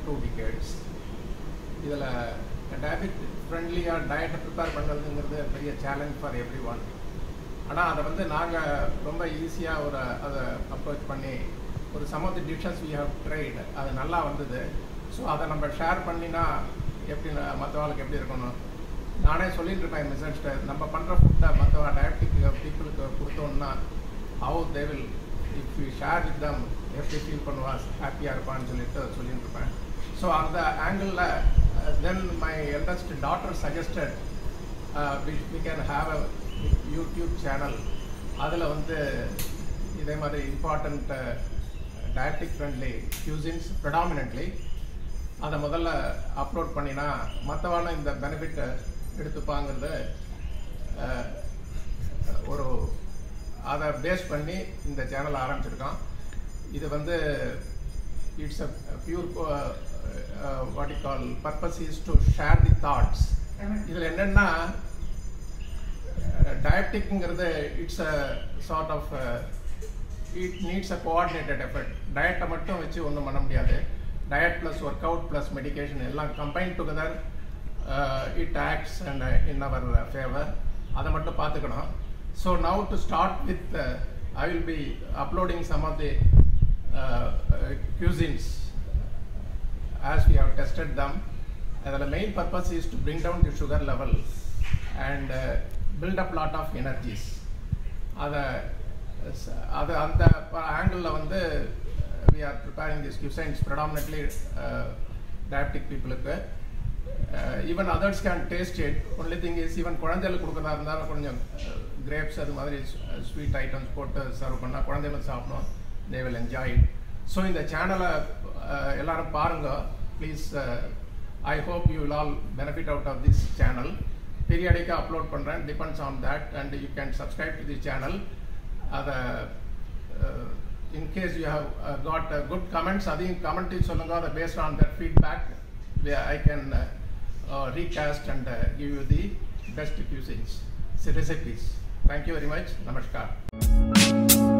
Two decades இதில் டயபெட் ஃப்ரெண்ட்லியாக டயட்டை ப்ரிப்பேர் பண்ணுறதுங்கிறது பெரிய சேலஞ்ச் ஃபார் எவ்ரி ஒன் ஆனால் அதை வந்து நாங்கள் ரொம்ப ஈஸியாக ஒரு அதை அப்ரோச் பண்ணி ஒரு some of the dishes we have tried அது நல்லா வந்தது ஸோ அதை நம்ம ஷேர் பண்ணினா எப்படி மற்றவங்களுக்கு எப்படி இருக்கணும் நானே சொல்லிட்டு இருப்பேன் மிஸ்ஸர்ஸ்ட்டு நம்ம பண்ணுற ஃபுட்டை மற்ற டயபெட்டிக் பீப்புளுக்கு கொடுத்தோம்னா how they will if you share with them எப்படி ஃபீல் பண்ணுவா ஹாப்பியாக இருப்பான்னு சொல்லிட்டு சொல்லிட்டு இருப்பேன் ஸோ அந்த ஆங்கிளில் then my eldest daughter suggested we can have a YouTube channel அதில் வந்து இதே மாதிரி important dietic friendly cuisines predominantly அதை முதல்ல அப்லோட் பண்ணினா மற்றவாளும் இந்த பெனிஃபிட் எடுத்துப்பாங்கிறது அஹ், ஒரு அதை பேஸ் பண்ணி இந்த சேனல் ஆரம்பிச்சிருக்கோம் இது வந்து it's a pure what you call purpose is to share the thoughts இதில் என்னென்னா டயட்டிக்ங்கிறது it's a sort of it needs a coordinated effort டயட்டை மட்டும் வச்சு ஒன்றும் பண்ண முடியாது diet plus work out plus medication எல்லாம் combine together it acts and in our favour அதை மட்டும் பார்த்துக்கணும் so now to start with I will be uploading some of the cuisines as we have tested them. And the main purpose is to bring down the sugar level and uh, build up lot of energies. அதை அது அந்த ஆங்கிளில் வந்து we are preparing this cuisines predominantly uh, diabetic பீப்புளுக்கு even others can taste it only thing is even குழந்தைகளுக்கு கொடுக்குறதா இருந்தாலும் கொஞ்சம் கிரேப்ஸ் அது மாதிரி ஸ்வீட் ஐட்டம்ஸ் போட்டு சர்வ் பண்ணால் குழந்தைகளும் சாப்பிடும் they will enjoy it so இந்த சேனலை எல்லாரும் பாருங்க please I hope you will all benefit out of this channel பீரியாடிக்காக அப்லோட் பண்ணுறேன் depends on that and you can subscribe to the channel அதை in case you have got good comments அதையும் கமெண்ட்டையும் சொல்லுங்க அதை based on that feedback I can recast and uh, give you the best cuisines, recipes. Thank you very much. Namaskar.